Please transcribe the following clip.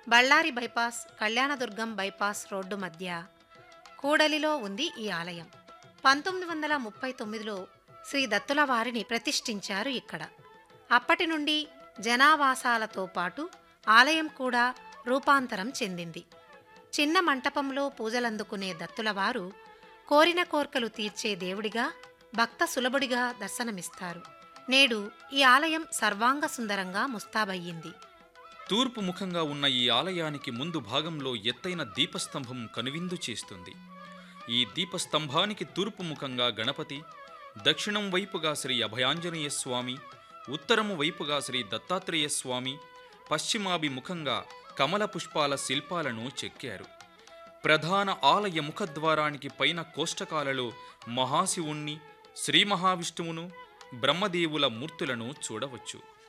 Ballari bypass Kalyanadurgam bypass road మధ్య కూడలిలో ఉంది ఈ ఆలయం పంతొమ్మిది వందల ముప్పై తొమ్మిదిలో శ్రీ దత్తుల వారిని ప్రతిష్ఠించారు ఇక్కడ అప్పటి నుండి జనావాసాలతో పాటు ఆలయం కూడా రూపాంతరం చెందింది చిన్న మంటపంలో పూజలందుకునే దత్తులవారు కోరిన కోర్కెలు తీర్చే దేవుడిగా భక్త సులభుడిగా దర్శనమిస్తారు నేడు ఈ ఆలయం సర్వాంగ సుందరంగా ముస్తాబయ్యింది తూర్పు ముఖంగా ఉన్న ఈ ఆలయానికి ముందు భాగంలో ఎత్తైన దీపస్తంభం కనువిందు చేస్తుంది ఈ దీపస్తంభానికి తూర్పు ముఖంగా గణపతి దక్షిణం వైపుగా శ్రీ అభయాంజనేయ స్వామి ఉత్తరము వైపుగా శ్రీ దత్తాత్రేయ స్వామి పశ్చిమాభిముఖంగా కమల పుష్పాల శిల్పాలను చెక్కారు ప్రధాన ఆలయ ముఖద్వారానికి పైన కోష్టకాలలో మహాశివుణ్ణి శ్రీ మహావిష్ణువును బ్రహ్మదేవుల మూర్తులను చూడవచ్చు